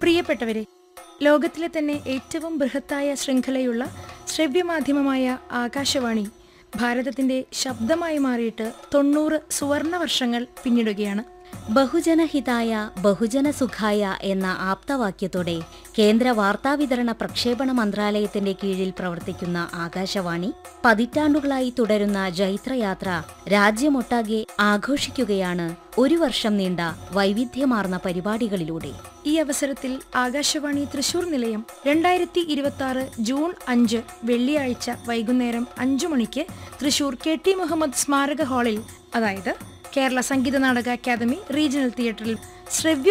പ്രിയപ്പെട്ടവരെ ലോകത്തിലെ തന്നെ ഏറ്റവും ബൃഹത്തായ ശൃംഖലയുള്ള ശ്രവ്യമാധ്യമമായ ആകാശവാണി ഭാരതത്തിന്റെ ശബ്ദമായി മാറിയിട്ട് തൊണ്ണൂറ് സുവർണ വർഷങ്ങൾ പിന്നിടുകയാണ് ബഹുജനഹിതായ ബഹുജനസുഖായ എന്ന ആപ്തവാക്യത്തോടെ കേന്ദ്ര വാർത്താവിതരണ പ്രക്ഷേപണ മന്ത്രാലയത്തിന്റെ കീഴിൽ പ്രവർത്തിക്കുന്ന ആകാശവാണി പതിറ്റാണ്ടുകളായി തുടരുന്ന ജൈത്രയാത്ര രാജ്യമൊട്ടാകെ ആഘോഷിക്കുകയാണ് ഒരു വർഷം നീണ്ട വൈവിധ്യമാർന്ന പരിപാടികളിലൂടെ ഈ അവസരത്തിൽ ആകാശവാണി തൃശൂർ നിലയം രണ്ടായിരത്തി ഇരുപത്തി ആറ് ജൂൺ അഞ്ച് വെള്ളിയാഴ്ച വൈകുന്നേരം അഞ്ചു മണിക്ക് തൃശൂർ കെ ടി മുഹമ്മദ് സ്മാരക ഹാളിൽ അതായത് കേരള സംഗീത നാടക അക്കാദമി റീജിയണൽ തിയേറ്ററിൽ ശ്രവ്യ